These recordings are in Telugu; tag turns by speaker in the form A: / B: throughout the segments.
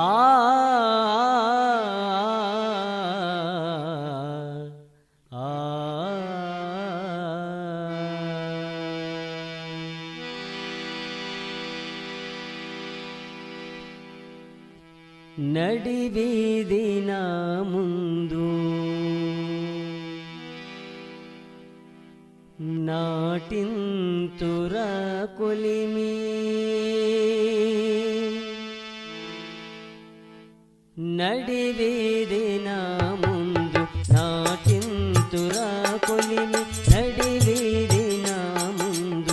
A: ఆ నడివీదిన ముందు నాటింతుర కొలిమి నడివీదిన ముందు నాటింతుర కొలిమి నడివీదిన ముందు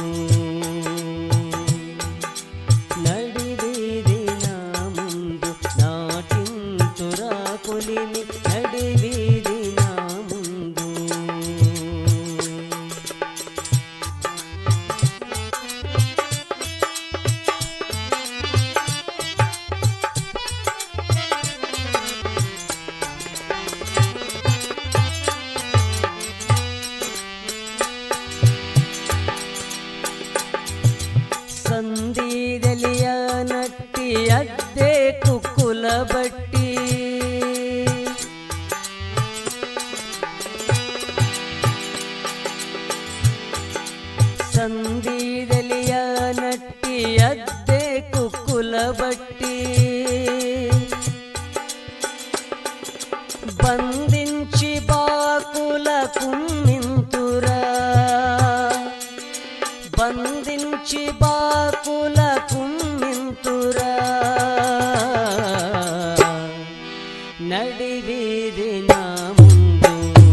A: నడివీదిన ముందు నాటింతుర కొలిమి నడివీదిన ముందు ಸಂದಿದಲಿಯ ನಟ್ಟಿ ಅದ್ದೆ ಕುಕ್ಕುಲ ಬಟ್ಟಿ ಸಂದಿದಲಿಯ ನಟ್ಟಿ ಅದ್ದೆ ಕುಕ್ಕುಲ ಬಟ್ಟಿ బంధించి బాకుల కుమ్మింతురా బంధించి బాకుల కుమ్మింతురా నడివీది నా ముందు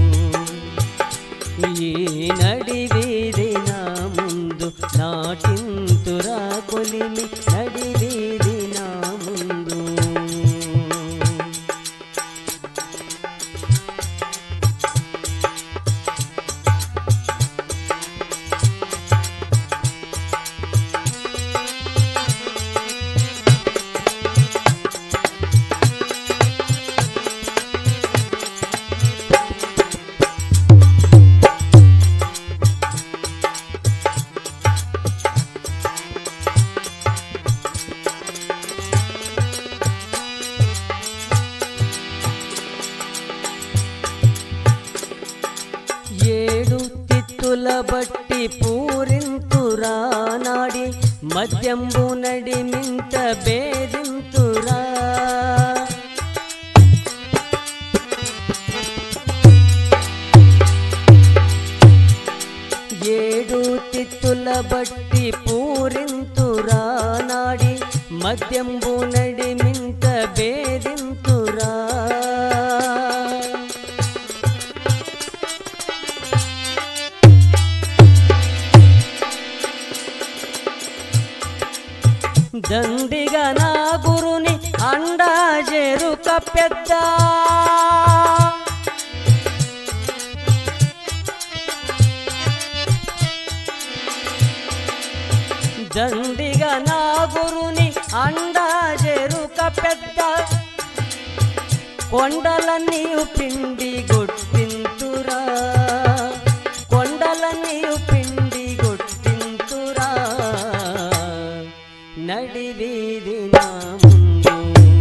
A: ఈ నడివీది నా ముందు నాటింతురా కొలిమి నడివీది నా ముందు ఏడు తిత్తుల బట్టి పూరింతురా నాడి మద్యంబు నడిమింత బేరింతురా ఏడు తిత్తుల బట్టి పూరింతురా నాడి మద్యంబు నడిమింత బేరింతురా దండిగా నా గురుని అండా జెరుక పెద్ద దండిగా నా గురుని అండా జెరుక పెద్ద కొండలన్నీ పిండి గొట్టింతురా కొండలన్నీ పిండి గొట్టింతురా నడివీది నా ముందు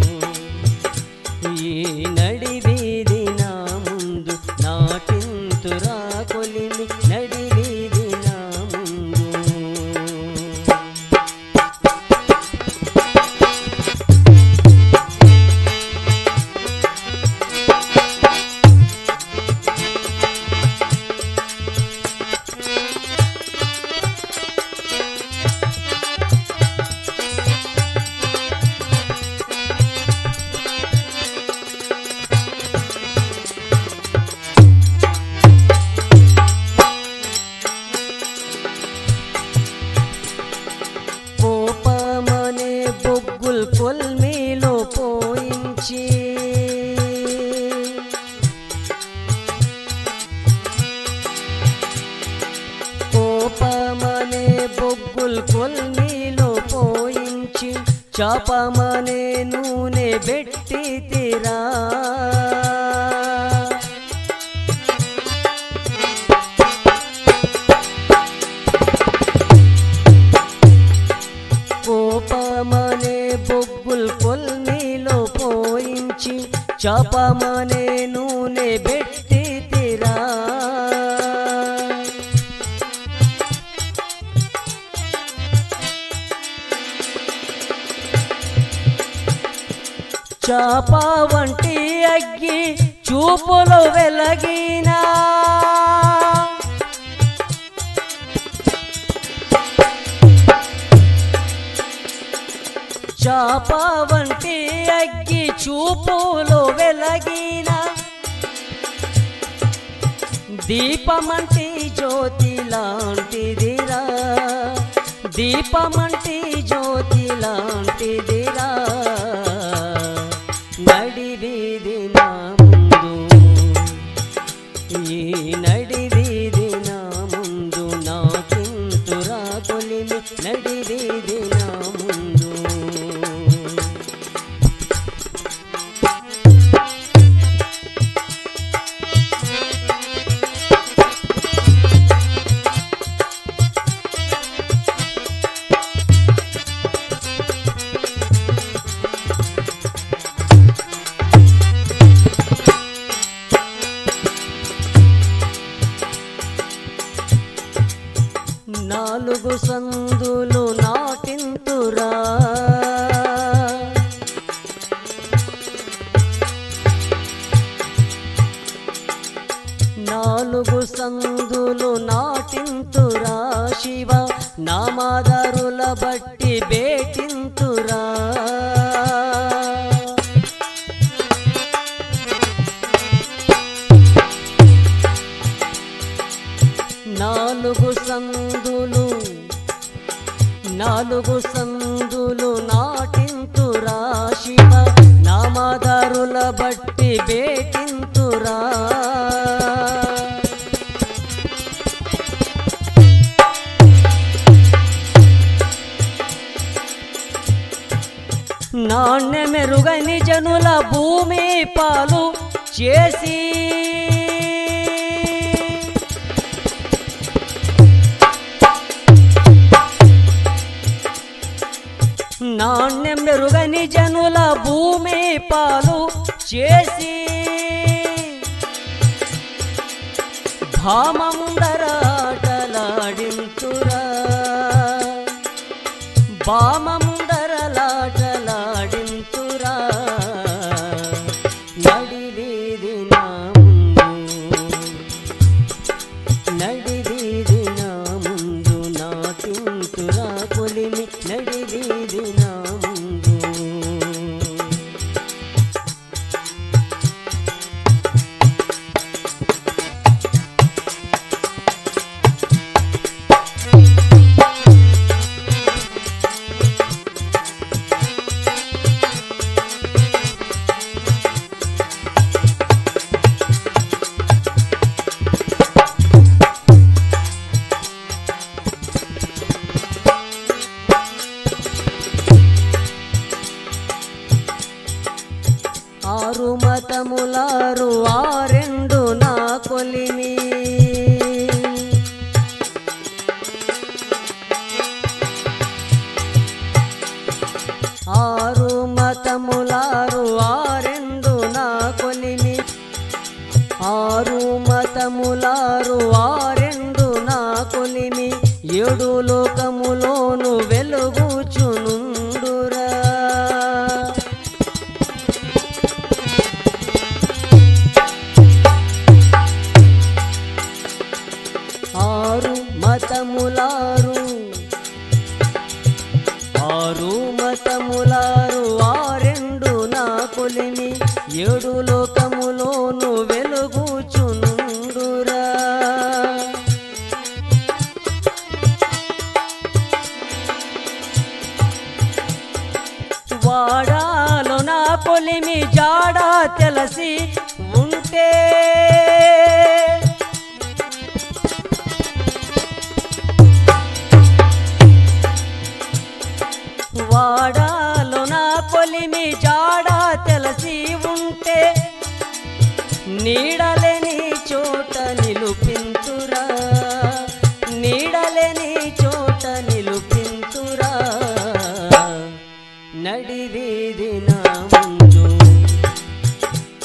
A: ఈ నడివీది నా ముందు నాటింతురా కొలిమి నడివీది నా ముందు కోపమనే బొగ్గుల్ కొల్మీలో పోయించి కోపమనే బొగ్గుల్ కొల్మీలో పోయించి చాపమనే నూనె పెట్టి తీరా కోపమనే బొగ్గుల్ కొల్మీలో చాపమనే నూనె పెట్టి తీరా చాప వంటి అగ్గి చూపులు వెలగినా చాప వంటి అగ్గి చూపులు వెలగిన దీపమంటి జ్యోతి లాంటిదిరా దీపమంటి జ్యోతి లాంటిదిరా నడివీది నా ముందు ఈ నడివీది నా ముందు నాకింతురా కొలిమి నడివీది నా ముందు నాలుగు సందులు నాటింతురా నాలుగు సందులు నాటింతురా శివ నామాదారుల బట్టి బేటింతురా నాలుగు సందులు నాలుగు సందులు నాటింతురా శివ నామదారుల బట్టి బేటింతురా నాణ్య మెరుగని జనుల భూమి పాలు చేసి నాణ్యం మెరుగని జనుల భూమి పాలు చేసి భామముందరాటలాడింతురా భామముందరలాటలాడింతురా నడివీది నా ముందు నడివీది నా ముందు నాటింతురా కొలిమి నడివీది నా ముందు ఆరు మతములారు ఆరెండు నా కొలిమి ఆరు మతములారు ఆరెండు నా కొలిమి ఆరు మతములారు ఆరెండు నా కొలిమి ఏడు లోకములోను వెలుగుచునుండురా ఆరు మతములారు ఆరు మతములారు ఆరెండు నా కొలిమి ఏడు లోకములోను వెలుగుచునుండురా వాడాలో నా కొలిమి జాడా తెలసి ఉంటే వాడాలో నా కొలిమి జాడా తెలసి ఉంటే నీడలేని చోట నిలుపింతురా నీడలేని చోట నిలుపింతురా నడివీది నా ముందు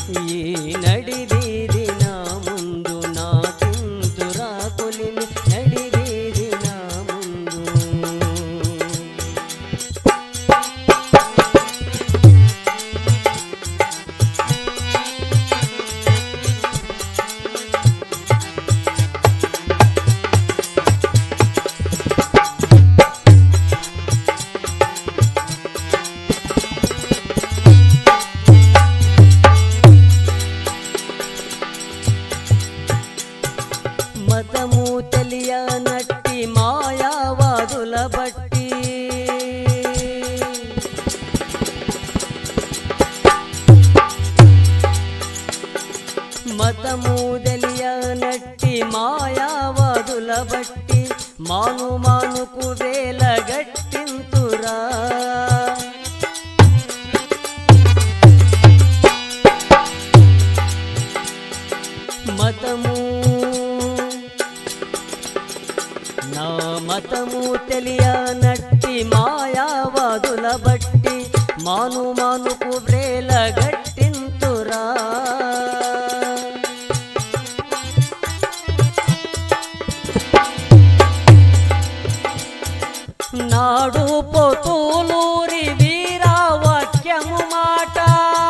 A: మతము తెలియనట్టి మాయావాదుల బట్టి మాను మానుకు వేలగట్టింతురా మతము నా మతము తెలియనట్టి మాయావాదుల బట్టి మాను మానుకు వేలగట్టింతురా నాడు పోతూలూరి వీరా వాక్యము మాట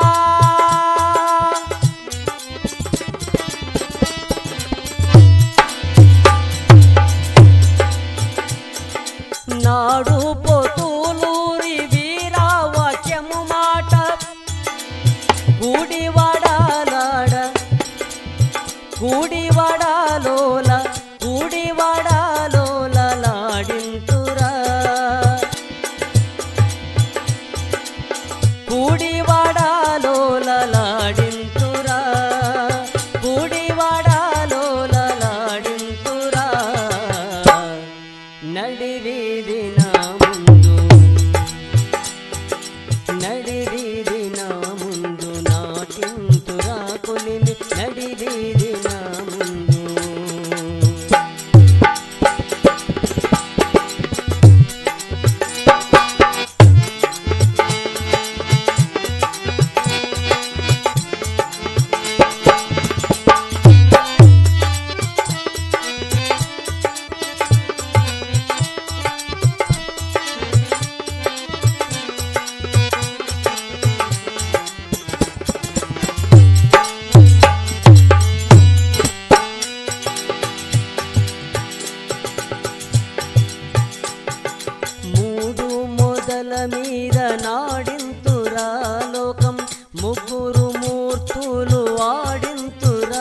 A: నాడు పోతూలూరి వీరా వాక్యము మాట కూడివాడాలాడ కూడివాడాలోల కూడివాడాలోల లాడింతురా కూడివాడాలోల లాడింతురా కూడివాడాలోల లాడింతురా నడివీది నా ముందు నడివీది నా ముందు నాటింతురా కొలిమి నడివీది నా ముందు మూడు మొదల మీద నాడింతురా లోకం ముగ్గురు మూర్తులు ఆడింతురా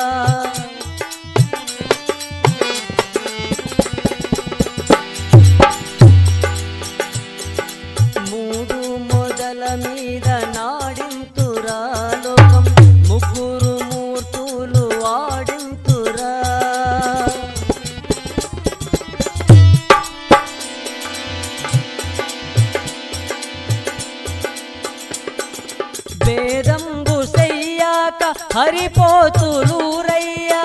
A: మూడు మొదల మీద నాడింతురా లోకం ముగ్గురు మూర్తులు ఆడింతురా వేదంబు సయ్యాక హరిపోతులూరయ్యా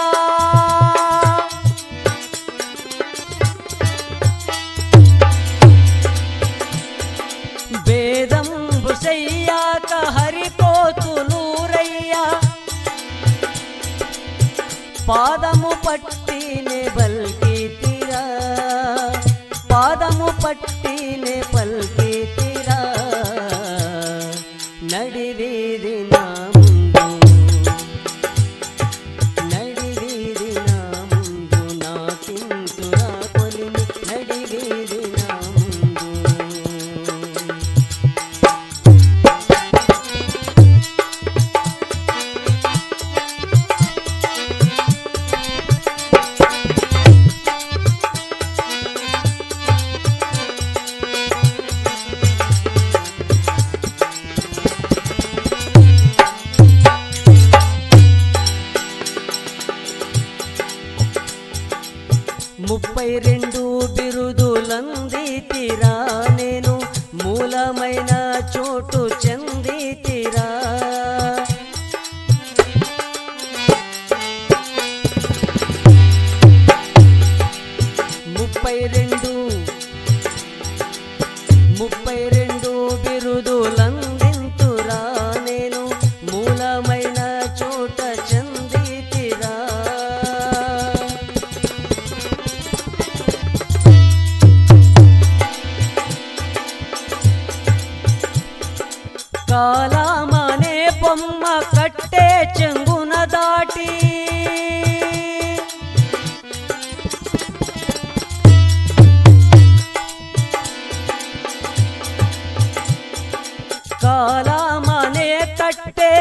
A: వేదంబు సయ్యాక హరిపోతులూరయ్యా పాదము పట్టినే బల్కి తీరా పాదము పట్టినే పల్కి తీరా నడివీది నా ముందు నడివీది నా ముందు నా కింతురా కొలిమి నడివీది నా ముందు ముప్పై రెండు బిరుదులందితిరా నేను మూలమైన చోటు చెందితిరా ముప్పై రెండు ముప్పై రెండు బిరుదులందింతురా నేను మూలమైన చోట చెందితిరా కాలామనే బొమ్మ కట్టే చెంగున దాటి కాలామనే కట్టే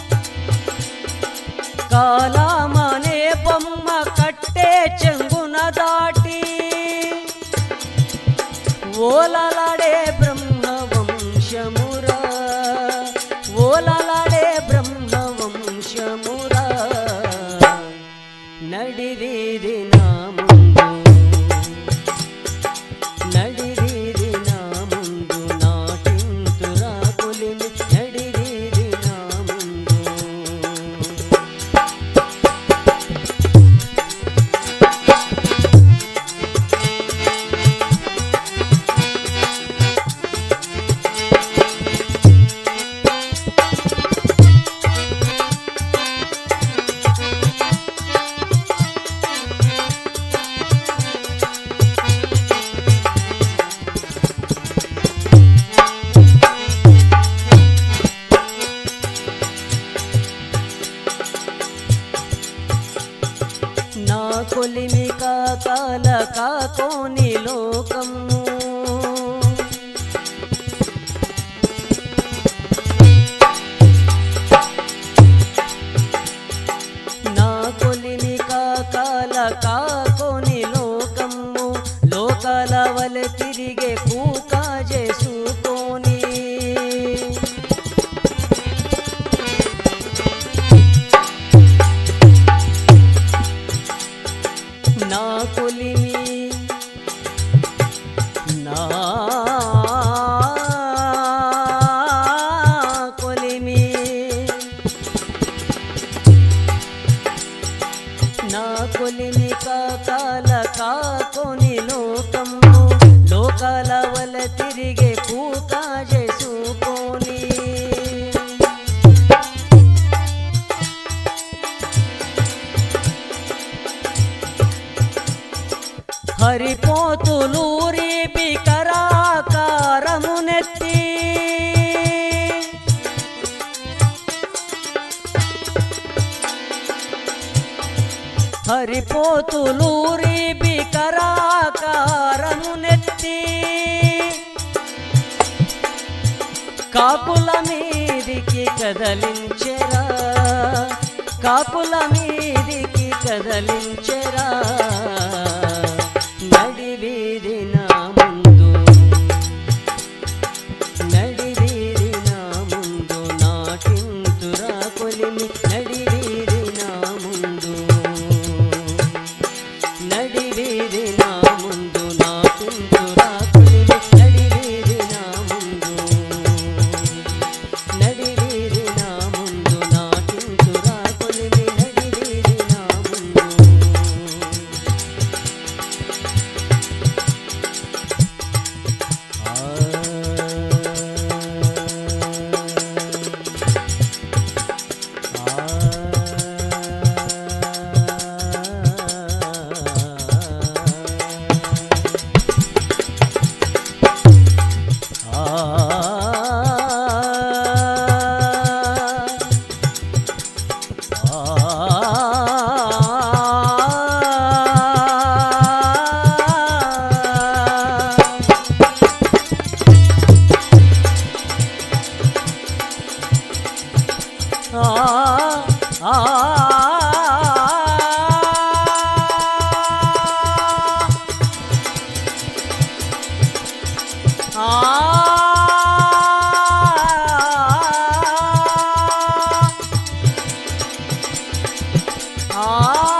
A: కాలామనే బొమ్మ కట్టే చెంగున దాటి ఓలలాడే బ్రహ్మ వంశమురా ఓలలాడే బ్రహ్మ వంశమురా కొలిమి కాకాల కాకోని లోకము నా కొలిమి కాకాల కాకోని లోకము లోకాల వలె తిరిగే కూక చేసుకొని నా కొలిమి నా కొలిమి నా కొలిమి కాకాల కాకొని లోకము లోకాల వల తిరిగే కూక చేసుకొని హరిపోతులూరి బికరాకారమునెత్తి హరిపోతులూరి బికరాకారమునెత్తి కాకుల మీదికి కదలించెరా కాకుల మీదికి కదలించెరా నడివీధి నా ముందు నడివీధి నా ముందు నాటింతురా కొలిమి నడివీధి నా ముందు నడివీధి నా ముందు నాటింతురా కొలిమి నడివీధి నా ముందు నడివీధి నా ముందు నాటింతురా కొలిమి నడివీధి నా ముందు ఆ